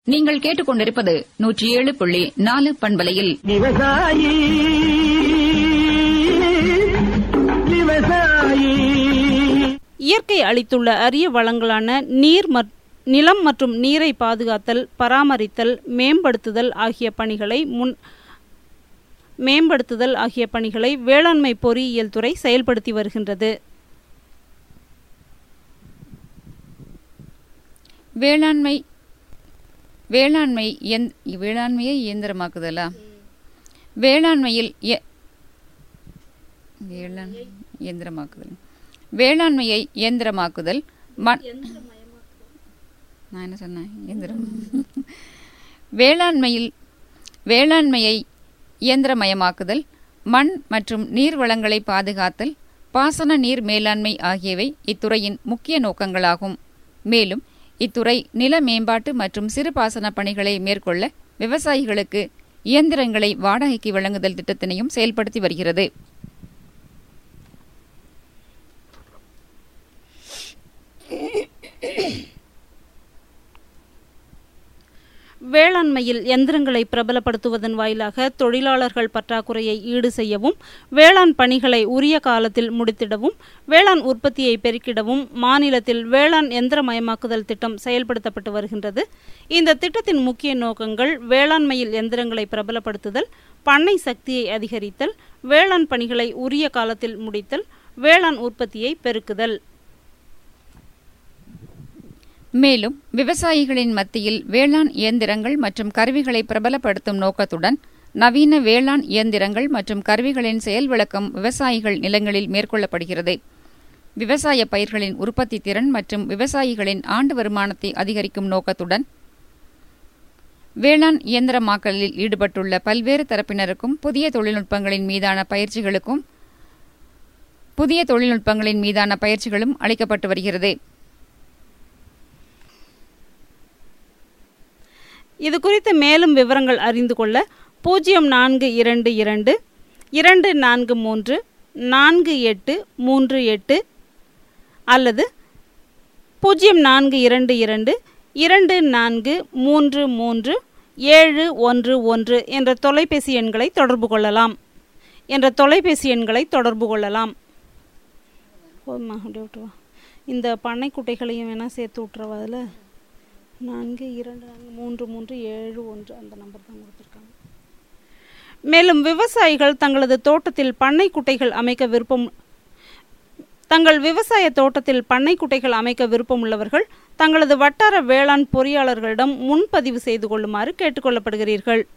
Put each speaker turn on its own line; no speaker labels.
நீங்கள் கேட்டுக்கொண்டிருப்பது நூற்றி ஏழு புள்ளி நாலு பண்பலையில்
விவசாயி விவசாயி
இயற்கை அளித்துள்ள அரிய வளங்களான நீர் மற்- நிலம் மற்றும் நீரை பாதுகாத்தல் பராமரித்தல் மேம்படுத்துதல் ஆகிய பணிகளை முன் மேம்படுத்துதல் ஆகிய பணிகளை வேளாண்மை பொறியியல் துறை செயல்படுத்தி வருகின்றது
வேளாண்மை வேளாண்மை இயந்- வேளாண்மையை இயந்திரமாக்குதலா வேளாண்மையில் இய- வேளாண் இயந்திரமாக்குதல் வேளாண்மையை இயந்திரமாக்குதல் மண் நான் என்ன சொன்னேன் இயந்திரம் வேளாண்மையில் வேளாண்மையை இயந்திரமயமாக்குதல் மண் மற்றும் நீர் வளங்களை பாதுகாத்தல் பாசன நீர் மேலாண்மை ஆகியவை இத்துறையின் முக்கிய நோக்கங்களாகும் மேலும் இத்துறை நில மேம்பாட்டு மற்றும் சிறு பாசன பணிகளை மேற்கொள்ள விவசாயிகளுக்கு இயந்திரங்களை வாடகைக்கு வழங்குதல் திட்டத்தினையும் செயல்படுத்தி வருகிறது
வேளாண்மையில் எந்திரங்களை பிரபலப்படுத்துவதன் வாயிலாக தொழிலாளர்கள் பற்றாக்குறையை ஈடு செய்யவும் வேளாண் பணிகளை உரிய காலத்தில் முடித்திடவும் வேளாண் உற்பத்தியை பெருக்கிடவும் மாநிலத்தில் வேளாண் எந்திரமயமாக்குதல் திட்டம் செயல்படுத்தப்பட்டு வருகின்றது இந்த திட்டத்தின் முக்கிய நோக்கங்கள் வேளாண்மையில் எந்திரங்களை பிரபலப்படுத்துதல் பண்ணை சக்தியை அதிகரித்தல் வேளாண் பணிகளை உரிய காலத்தில் முடித்தல் வேளாண் உற்பத்தியை பெருக்குதல்
மேலும் விவசாயிகளின் மத்தியில் வேளாண் இயந்திரங்கள் மற்றும் கருவிகளை பிரபலப்படுத்தும் நோக்கத்துடன் நவீன வேளாண் இயந்திரங்கள் மற்றும் கருவிகளின் செயல் விளக்கம் விவசாயிகள் நிலங்களில் மேற்கொள்ளப்படுகிறது விவசாய பயிர்களின் உற்பத்தி திறன் மற்றும் விவசாயிகளின் ஆண்டு வருமானத்தை அதிகரிக்கும் நோக்கத்துடன் வேளாண் இயந்திரமாக்கலில் ஈடுபட்டுள்ள பல்வேறு தரப்பினருக்கும் புதிய தொழில்நுட்பங்களின் மீதான பயிற்சிகளுக்கும் புதிய தொழில்நுட்பங்களின் மீதான பயிற்சிகளும் அளிக்கப்பட்டு வருகிறது
இது குறித்து மேலும் விவரங்கள் அறிந்து கொள்ள பூஜ்ஜியம் நான்கு இரண்டு இரண்டு இரண்டு நான்கு மூன்று நான்கு எட்டு மூன்று எட்டு அல்லது பூஜ்ஜியம் நான்கு இரண்டு இரண்டு இரண்டு நான்கு மூன்று மூன்று ஏழு ஒன்று ஒன்று என்ற தொலைபேசி எண்களை தொடர்பு கொள்ளலாம் என்ற தொலைபேசி எண்களை தொடர்பு கொள்ளலாம் போதுமா அப்படியே விட்டுருவா இந்த பண்ணை குட்டைகளையும் வேணால் சேர்த்து விட்றவா அதில் நான்கு இரண்டு நான்கு மூன்று மூன்று ஏழு ஒன்று அந்த நம்பர் தான் கொடுத்துருக்காங்க மேலும் விவசாயிகள் தங்களது தோட்டத்தில் பண்ணை குட்டைகள் அமைக்க விருப்பம் தங்கள் விவசாய தோட்டத்தில் பண்ணை குட்டைகள் அமைக்க விருப்பம் உள்ளவர்கள் தங்களது வட்டார வேளாண் பொறியாளர்களிடம் முன்பதிவு செய்து கொள்ளுமாறு கேட்டுக்கொள்ளப்படுகிறீர்கள்